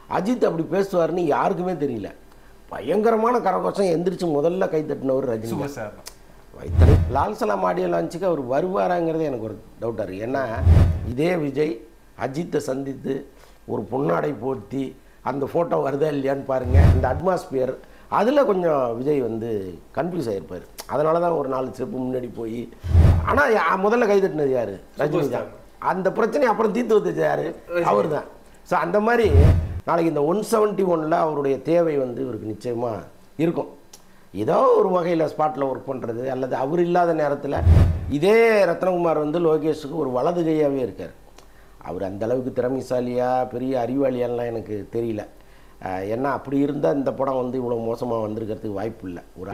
அஜித் அப்படி பேசுவாருன்னு யாருக்குமே தெரியல பயங்கரமான கரகோஷம் எந்திரிச்சு முதல்ல கை தட்டினவர் ரஜினி சூப்பர் சார் வைத்தறி லால் சலாம் ஆடியோ லான்ச்சுக்கு அவர் வருவாராங்கிறது எனக்கு ஒரு டவுட்டாக இருக்குது ஏன்னா இதே விஜய் அஜித்தை சந்தித்து ஒரு பொன்னாடை போர்த்தி அந்த ஃபோட்டோ வருதா இல்லையான்னு பாருங்கள் இந்த அட்மாஸ்பியர் அதில் கொஞ்சம் விஜய் வந்து கன்ஃபியூஸ் ஆகிருப்பார் அதனால தான் ஒரு நாலு ஸ்டெப்பு முன்னாடி போய் ஆனால் முதல்ல கை தட்டினது யார் ரஜினி தான் அந்த பிரச்சனையை அப்புறம் தீர்த்து வச்சது யார் அவர் தான் ஸோ அந்த மாதிரி நாளைக்கு இந்த ஒன் செவன்ட்டி ஒனில் அவருடைய தேவை வந்து இவருக்கு நிச்சயமாக இருக்கும் ஏதோ ஒரு வகையில் ஸ்பாட்டில் ஒர்க் பண்ணுறது அல்லது அவர் இல்லாத நேரத்தில் இதே ரத்னகுமார் வந்து லோகேஷுக்கு ஒரு வலது கையாகவே இருக்கார் அவர் அந்த அளவுக்கு திறமைசாலியா பெரிய அறிவாளியாலாம் எனக்கு தெரியல அஹ் ஏன்னா அப்படி இருந்தால் இந்த படம் வந்து இவ்வளோ மோசமாக வந்திருக்கிறதுக்கு வாய்ப்பு இல்லை ஒரு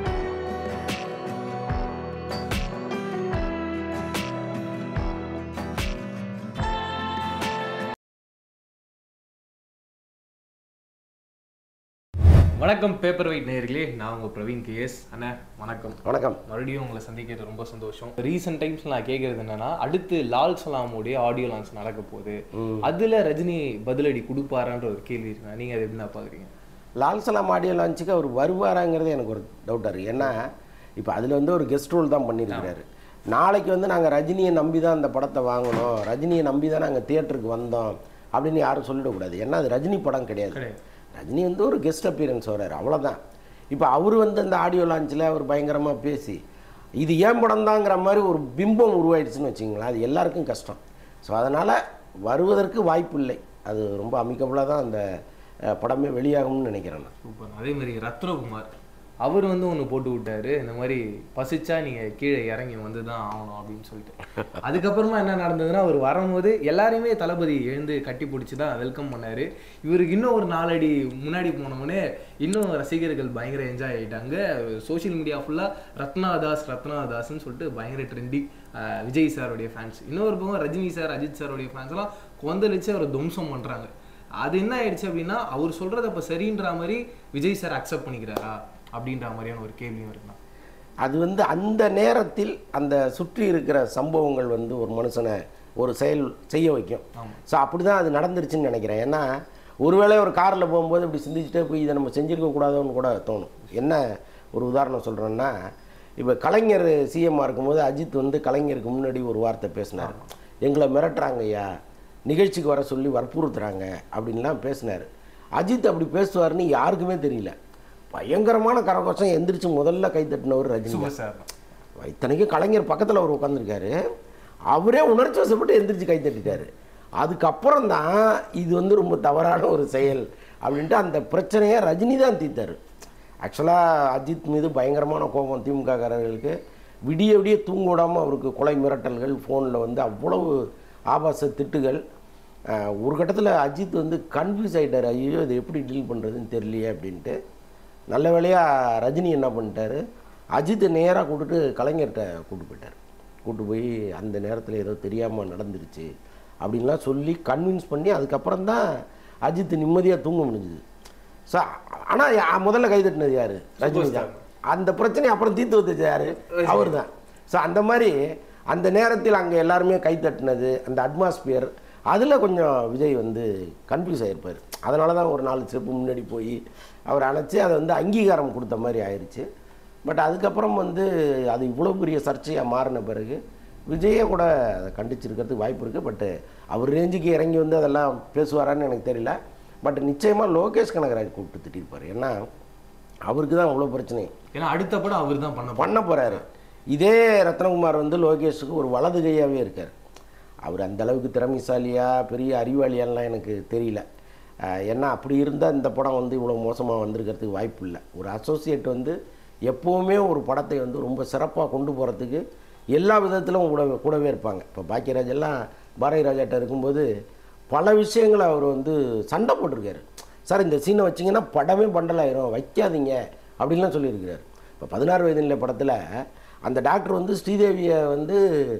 வணக்கம் பேப்பர் வெயிட் நேயர்களே நான் உங்க பிரவீன் கேஎஸ் அண்ணா வணக்கம் வணக்கம் மறுபடியும் உங்களை சந்திக்கிறது ரொம்ப சந்தோஷம் ரீசெண்ட் டைம்ஸ் நான் கேட்கறது என்னன்னா அடுத்து லால் சலாமுடைய ஆடியோ லான்ச் நடக்க போகுது அதுல ரஜினி பதிலடி கொடுப்பாரான்ற ஒரு கேள்வி இருக்கு நீங்க அதை எப்படி பாக்குறீங்க லால் சலாம் ஆடியோ லான்ச்சுக்கு அவர் வருவாராங்கிறது எனக்கு ஒரு டவுட்டாக இருக்குது ஏன்னா இப்போ அதில் வந்து ஒரு கெஸ்ட் ரோல் தான் பண்ணியிருக்கிறாரு நாளைக்கு வந்து நாங்கள் ரஜினியை நம்பி தான் அந்த படத்தை வாங்கினோம் ரஜினியை நம்பி தான் நாங்கள் தியேட்டருக்கு வந்தோம் அப்படின்னு யாரும் சொல்லிடக்கூடாது ஏன்னா அது ரஜினி படம் கிடையாது கிடையாது. ரஜினி வந்து ஒரு கெஸ்ட் அப்பியரன்ஸ் வர்றாரு அவ்வளோதான் இப்போ அவர் வந்து அந்த ஆடியோ லான்ச்சில் அவர் பயங்கரமாக பேசி இது ஏன் படம் தாங்கிற மாதிரி ஒரு பிம்பம் உருவாயிடுச்சுன்னு வச்சுங்களேன் அது எல்லாருக்கும் கஷ்டம் ஸோ அதனால் வருவதற்கு வாய்ப்பு இல்லை அது ரொம்ப அமிக்கபுளாக தான் அந்த அஹ், படமே வெளியாகும்னு நினைக்கிறேன் நான் சூப்பர் அதே மாதிரி ரத்னகுமார் அவர் வந்து ஒன்று போட்டு விட்டாரு இந்த மாதிரி பசிச்சா நீங்க கீழே இறங்கி வந்து தான் ஆகணும் அப்படின்னு சொல்லிட்டு அதுக்கப்புறமா என்ன நடந்ததுன்னா அவர் வரும்போது எல்லாரையுமே தளபதி எழுந்து கட்டி பிடிச்சி தான் வெல்கம் பண்ணாரு இவருக்கு இன்னும் ஒரு நாலடி முன்னாடி போனவுடனே இன்னும் ரசிகர்கள் பயங்கர என்ஜாய் ஆயிட்டாங்க சோஷியல் மீடியா ஃபுல்லா ரத்னாதாஸ் ரத்னாதாஸ்ன்னு சொல்லிட்டு பயங்கர ட்ரெண்டி விஜய் சாருடைய ஃபேன்ஸ் இன்னொரு பக்கம் ரஜினி சார் அஜித் சாருடைய ஃபேன்ஸ் எல்லாம் கொந்தளிச்சு அவரை துவம்சம் பண்றாங்க அது என்ன ஆயிடுச்சு அப்படின்னா அவர் சொல்றது அப்ப சரின்ற மாதிரி விஜய் சார் அக்செப்ட் பண்ணிக்கிறாரா அப்படின்ற மாதிரியான ஒரு கேள்வியும் இருக்கலாம் அது வந்து அந்த நேரத்தில் அந்த சுற்றி இருக்கிற சம்பவங்கள் வந்து ஒரு மனுஷனை ஒரு செயல் செய்ய வைக்கும் ஆமா. ஸோ அப்படி தான் அது நடந்துருச்சுன்னு நினைக்கிறேன் ஏன்னா ஒருவேளை ஒரு காரில் போகும்போது இப்படி சிந்திச்சுட்டே போய் இதை நம்ம செஞ்சிருக்க கூடாதோன்னு கூட தோணும் என்ன ஒரு உதாரணம் சொல்கிறேன்னா இப்போ கலைஞர் சிஎம்மாக இருக்கும்போது அஜித் வந்து கலைஞருக்கு முன்னாடி ஒரு வார்த்தை பேசினார் எங்களை மிரட்டுறாங்க ஐயா நிகழ்ச்சிக்கு வர சொல்லி வற்புறுத்துறாங்க அப்படின்லாம் பேசினார் அஜித் அப்படி பேசுவார்னு யாருக்குமே தெரியல பயங்கரமான கரகோஷம் எந்திரிச்சு முதல்ல கை தட்டினவர் ரஜினி தான். சூப்பர் சார் இத்தனைக்கும் கலைஞர் பக்கத்தில் அவர் உட்காந்துருக்காரு அவரே உணர்ச்சி வசப்பட்டு எந்திரிச்சு கை தட்டிட்டாரு அதுக்கப்புறம் தான் இது வந்து ரொம்ப தவறான ஒரு செயல் அப்படின்ட்டு அந்த பிரச்சனையை ரஜினி தான் தீர்த்தார் ஆக்சுவலாக அஜித் மீது பயங்கரமான கோபம் திமுககாரர்களுக்கு விடிய விடிய தூங்க விடாமல் அவருக்கு கொலை மிரட்டல்கள் ஃபோனில் வந்து அவ்வளவு ஆபாச திட்டுகள் அஹ், ஒரு கட்டத்தில் அஜித் வந்து கன்ஃபியூஸ் ஆகிட்டார் ஐயோ இதை எப்படி டீல் பண்ணுறதுன்னு தெரியலையே அப்படின்ட்டு நல்ல வேளையாக ரஜினி என்ன பண்ணிட்டாரு அஜித்தை நேராக கூப்பிட்டு கலைஞர்கிட்ட கூப்பிட்டு போயிட்டார் கூப்பிட்டு போய் அந்த நேரத்தில் ஏதோ தெரியாமல் நடந்துருச்சு அப்படின்லாம் சொல்லி கன்வின்ஸ் பண்ணி அதுக்கப்புறம் தான் அஜித் நிம்மதியாக தூங்க முடிஞ்சுது ஸோ ஆனால் முதல்ல கை தட்டினது யார் ரஜினி தான் அந்த பிரச்சனையை அப்புறம் தீர்த்து வச்சது யார் அவர் தான் ஸோ அந்த மாதிரி அந்த நேரத்தில் அங்கே எல்லாருமே கை தட்டினது அந்த அட்மாஸ்பியர் அதில் கொஞ்சம் விஜய் வந்து கன்ஃபியூஸ் ஆகிருப்பார் அதனால தான் ஒரு நாலு ஸ்டெப்பு முன்னாடி போய் அவர் அழைச்சி அதை வந்து அங்கீகாரம் கொடுத்த மாதிரி ஆயிடுச்சு பட் அதுக்கப்புறம் வந்து அது இவ்வளோ பெரிய சர்ச்சையாக மாறின பிறகு விஜயே கூட அதை கண்டிச்சிருக்கிறதுக்கு வாய்ப்பு இருக்குது பட்டு அவர் ரேஞ்சுக்கு இறங்கி வந்து அதெல்லாம் பேசுவாரான்னு எனக்கு தெரியல பட் நிச்சயமாக லோகேஷ் கனகராஜ் கூப்பிட்டு திட்டிருப்பார் ஏன்னா அவருக்கு தான் அவ்வளோ பிரச்சனை ஏன்னா அடுத்த படம் அவர் தான் பண்ண பண்ண போகிறாரு இதே ரத்னகுமார் வந்து லோகேஷுக்கு ஒரு வலது கையாகவே இருக்கார் அவர் அந்த அளவுக்கு திறமைசாலியா பெரிய அறிவாளியாலாம் எனக்கு தெரியல அஹ் ஏன்னா அப்படி இருந்தால் இந்த படம் வந்து இவ்வளோ மோசமாக வந்திருக்கிறதுக்கு வாய்ப்பு இல்லை ஒரு அசோசியேட் வந்து எப்போவுமே ஒரு படத்தை வந்து ரொம்ப சிறப்பாக கொண்டு போகிறதுக்கு எல்லா விதத்திலும் கூட கூடவே இருப்பாங்க இப்போ பாக்கியராஜ் எல்லாம் பாரதி ராஜாட்ட இருக்கும்போது பல விஷயங்களை அவர் வந்து சண்டை போட்டிருக்காரு சார் இந்த சீனை வச்சிங்கன்னா படமே பண்டலாயிரும் வைக்காதீங்க அப்படின்லாம் சொல்லியிருக்கிறார் இப்போ பதினாறு வயதில் படத்தில் அந்த டாக்டர் வந்து ஸ்ரீதேவியை வந்து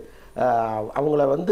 ஆஹ், அவங்கள வந்து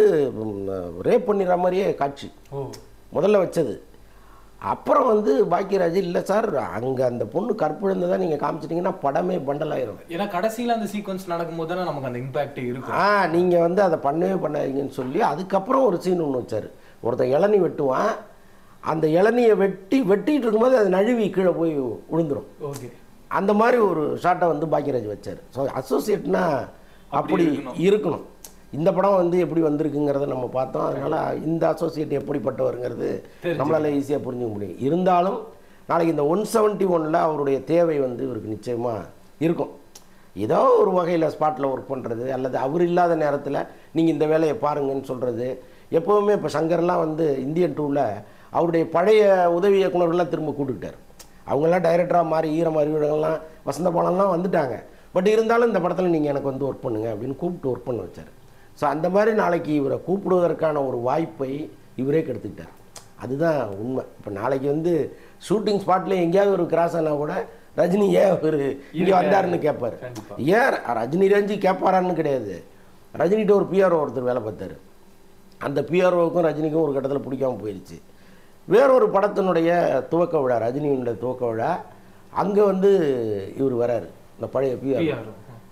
ரேப் பண்ணிடுற மாதிரியே காட்சி ஓ முதல்ல வச்சது அப்புறம் வந்து பாக்கியராஜ் இல்லை சார் அங்கே அந்த பொண்ணு கற்பிழந்ததை நீங்கள் காமிச்சிட்டிங்கன்னா படமே பண்டலாயிரும் ஏன்னா கடைசியில அந்த சீக்வன்ஸ் நடக்கும்போது தானே நமக்கு அந்த இம்பாக்ட் இருக்கும் ஆ நீங்கள் வந்து அதை பண்ணவே பண்ணாதீங்கன்னு சொல்லி அதுக்கப்புறம் ஒரு சீன் ஒன்று வச்சார் ஒருத்தன் இளநி வெட்டுவான் அந்த இளநியை வெட்டி வெட்டிட்டு இருக்கும்போது அது நழுவி கீழே போய் விழுந்துரும் ஓகே அந்த மாதிரி ஒரு ஷாட்டை வந்து பாக்கியராஜ் வச்சார் ஸோ அசோசியேட்னா அப்படி இருக்கணும் இந்த படம் வந்து எப்படி வந்திருக்குங்கிறத நம்ம பார்த்தோம் அதனால இந்த அசோசியேட் எப்படிப்பட்டவருங்கிறது நம்மளால ஈஸியாக புரிஞ்சுக்க முடியும் இருந்தாலும் நாளைக்கு இந்த ஒன் செவன்ட்டி ஒனில் அவருடைய தேவை வந்து இவருக்கு நிச்சயமாக இருக்கும் ஏதோ ஒரு வகையில் ஸ்பாட்டில் ஒர்க் பண்ணுறது அல்லது அவர் இல்லாத நேரத்தில் நீங்கள் இந்த வேலையை பாருங்கன்னு சொல்கிறது எப்போவுமே இப்போ சங்கர்லாம் வந்து இந்தியன் டூவில் அவருடைய பழைய உதவி இயக்குனர்கள்லாம் திரும்ப கூப்பிட்டுட்டார் அவங்கெல்லாம் டைரக்டராக மாறி ஈரம் அறிவிடங்கள்லாம் வசந்த பாலம்லாம் வந்துட்டாங்க பட் இருந்தாலும் இந்த படத்தில் நீங்கள் எனக்கு வந்து ஒர்க் பண்ணுங்க அப்படின்னு கூப்பிட்டு ஒர்க் பண்ண வச்சார் ஸோ அந்த மாதிரி நாளைக்கு இவரை கூப்பிடுவதற்கான ஒரு வாய்ப்பை இவரே கெடுத்துக்கிட்டார் அதுதான் உண்மை இப்போ நாளைக்கு வந்து ஷூட்டிங் ஸ்பாட்ல எங்கேயாவது ஒரு கிராஸ் ஆனால் கூட ரஜினி ஏன் ஒரு இங்கே வந்தாருன்னு கேட்பாரு கண்டிப்பா. ஏன் ரஜினி ரஞ்சி கேட்பாரான்னு கிடையாது ரஜினிகிட்ட ஒரு பிஆர்ஓ ஒருத்தர் வேலை பார்த்தாரு அந்த பிஆர்ஓவுக்கும் ரஜினிக்கும் ஒரு கட்டத்தில் பிடிக்காம போயிடுச்சு வேறொரு படத்தினுடைய துவக்க விழா ரஜினியினுடைய துவக்க விழா அங்கே வந்து இவர் வராரு இந்த பழைய பிஆர்ஓ PR.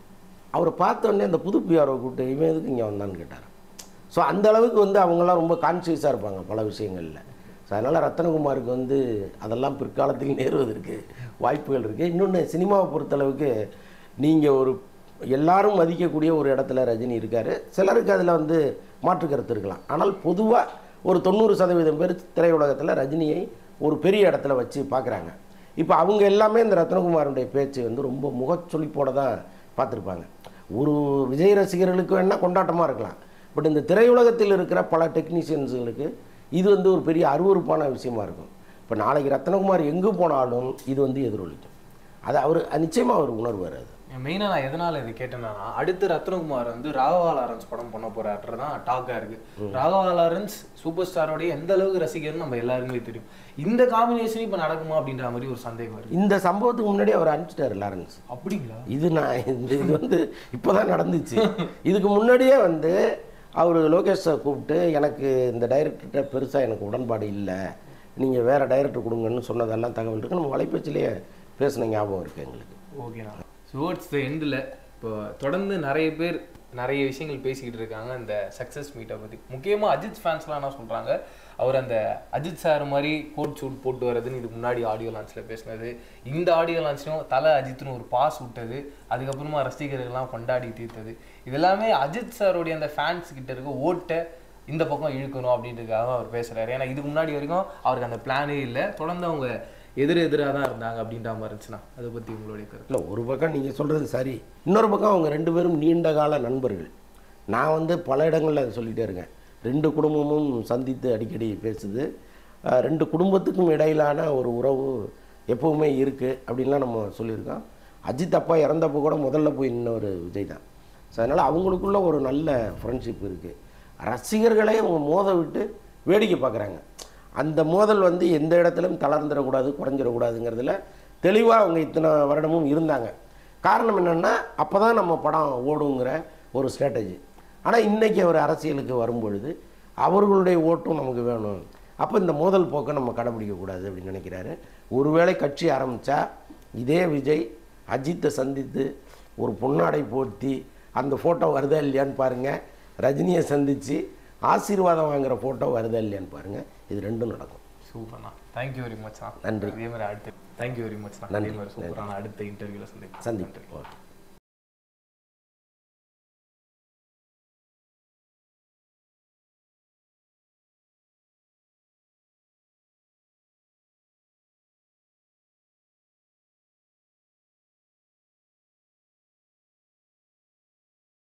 அவரை பார்த்த உடனே அந்த புது பிஆர்ஓ கூப்பிட்டு இவன் எதுக்கு இங்கே வந்தான்னு கேட்டார் ஸோ அந்த அளவுக்கு வந்து அவங்கெல்லாம் ரொம்ப கான்சியஸாக இருப்பாங்க பல விஷயங்களில் ஸோ அதனால் ரத்தனகுமாருக்கு வந்து அதெல்லாம் பிற்காலத்தில் நேருவதற்கு வாய்ப்புகள் இருக்குது இன்னொன்று சினிமாவை பொறுத்தளவுக்கு நீங்கள் ஒரு எல்லாரும் மதிக்கக்கூடிய ஒரு இடத்துல ரஜினி இருக்கார் சிலருக்கு அதில் வந்து மாற்று கருத்து இருக்கலாம் ஆனால் பொதுவாக ஒரு தொண்ணூறு சதவீதம் பேர் திரையுலகத்தில் ரஜினியை ஒரு பெரிய இடத்துல வச்சு பார்க்குறாங்க இப்போ அவங்க எல்லாமே இந்த ரத்னகுமாரனுடைய பேச்சு வந்து ரொம்ப முகச்சொலிப்போட தான் பார்த்துருப்பாங்க ஒரு விஜய் ரசிகர்களுக்கு வேணால் கொண்டாட்டமாக இருக்கலாம் பட் இந்த திரையுலகத்தில் இருக்கிற பல டெக்னீஷியன்ஸுகளுக்கு இது வந்து ஒரு பெரிய அருவருப்பான விஷயமா இருக்கும் இப்போ நாளைக்கு ரத்னகுமார் எங்கே போனாலும் இது வந்து எதிரொலிக்கும் அது அவர் நிச்சயமாக அவர் உணர்வார் அது மெயினாக நான் எதனால இது கேட்டேன்னா அடுத்து ரத்னகுமார் வந்து ராகவா லாரன்ஸ் படம் பண்ண போறாரு தான் டாக்கா இருக்கு ராகவா லாரன்ஸ் சூப்பர் ஸ்டாரோடைய எந்த அளவுக்கு ரசிகர்னு நம்ம எல்லாருக்குமே தெரியும் இந்த காம்பினேஷன் இப்போ நடக்குமா அப்படின்ற மாதிரி ஒரு சந்தேகம் வருது இந்த சம்பவத்துக்கு முன்னாடி அவர் அனுப்பிச்சிட்டாரு லாரன்ஸ் அப்படிங்களா இது நான் இந்த இது வந்து இப்போதான் நடந்துச்சு இதுக்கு முன்னாடியே வந்து அவர் லோகேஷ் சார் கூப்பிட்டு எனக்கு இந்த டைரக்டர்கிட்ட பெருசாக எனக்கு உடன்பாடு இல்லை நீங்கள் வேறு டைரக்டர் கொடுங்கன்னு சொன்னதெல்லாம் தகவல் இருக்குது நம்ம வலைபேச்சிலேயே பேசின ஞாபகம் இருக்குது எங்களுக்கு ஓகேண்ணா டுவோர்ட்ஸ் த எண்டில் இப்போ தொடர்ந்து நிறைய பேர் நிறைய விஷயங்கள் பேசிக்கிட்டு இருக்காங்க இந்த சக்ஸஸ் மீட்டை பற்றி முக்கியமாக அஜித் ஃபேன்ஸ்லாம் என்ன சொல்கிறாங்க அவர் அந்த அஜித் சார் மாதிரி கோட் சூட் போட்டு வர்றதுன்னு இதுக்கு முன்னாடி ஆடியோ லான்ச்சில் பேசினது இந்த ஆடியோ லான்ச்லையும் தலை அஜித்னு ஒரு பாஸ் விட்டது அதுக்கப்புறமா ரசிகர்கள்லாம் கொண்டாடி தீர்த்தது இதெல்லாமே அஜித் சாருடைய அந்த ஃபேன்ஸ் கிட்ட இருக்க ஓட்டை இந்த பக்கம் இழுக்கணும் அப்படின்றதுக்காக அவர் பேசுறாரு ஏன்னா இதுக்கு முன்னாடி வரைக்கும் அவருக்கு அந்த பிளானே இல்லை தொடர்ந்து அவங்க எதிர் எதிராக தான் இருந்தாங்க அப்படின்ற மாதிரி இருந்துச்சுன்னா அதை பற்றி உங்களுடைய கருத்து இல்லை ஒரு பக்கம் நீங்கள் சொல்கிறது சரி இன்னொரு பக்கம் அவங்க ரெண்டு பேரும் நீண்ட கால நண்பர்கள் நான் வந்து பல இடங்களில் அதை சொல்லிகிட்டே இருக்கேன் ரெண்டு குடும்பமும் சந்தித்து அடிக்கடி பேசுது அஹ் ரெண்டு குடும்பத்துக்கும் இடையிலான ஒரு உறவு எப்பவுமே இருக்குது அப்படின்லாம் நம்ம சொல்லியிருக்கோம் அஜித் அப்பா இறந்தப்போ கூட முதல்ல போய் நின்ன ஒரு விஜய் தான் ஸோ அதனால் அவங்களுக்குள்ள ஒரு நல்ல ஃப்ரெண்ட்ஷிப் இருக்குது ரசிகர்களை அவங்க மோத விட்டு வேடிக்கை பார்க்குறாங்க அந்த மோதல் வந்து எந்த இடத்துலையும் தளர்ந்துடக்கூடாது குறைஞ்சிடக்கூடாதுங்கிறதுல தெளிவாக அவங்க இத்தனை வருடமும் இருந்தாங்க காரணம் என்னென்னா அப்போ தான் நம்ம படம் ஓடுங்கிற ஒரு ஸ்ட்ராட்டஜி ஆனால் இன்றைக்கி அவர் அரசியலுக்கு வரும்பொழுது அவர்களுடைய ஓட்டும் நமக்கு வேணும் அப்போ இந்த மோதல் போக்கை நம்ம கடைபிடிக்கக்கூடாது அப்படின்னு நினைக்கிறாரு ஒருவேளை கட்சி ஆரம்பித்தா இதே விஜய் அஜித்தை சந்தித்து ஒரு பொன்னாடை போர்த்தி அந்த ஃபோட்டோ வருதா இல்லையான்னு பாருங்கள் ரஜினியை சந்தித்து ஆசீர்வாதம் வாங்குற ஃபோட்டோ வருதா இல்லையான்னு பாருங்கள் இது ரெண்டும் நடக்கும் சூப்பர்ண்ணா தேங்க்யூ வெரி மச்ண்ணா நன்றி. இதே மாதிரி அடுத்து தேங்க்யூ வெரி மச்ண்ணா நன்றி. இதே மாதிரி சூப்பரான அடுத்த இன்டர்வியூல சந்திப்போம் சந்திப்போம் ஓகே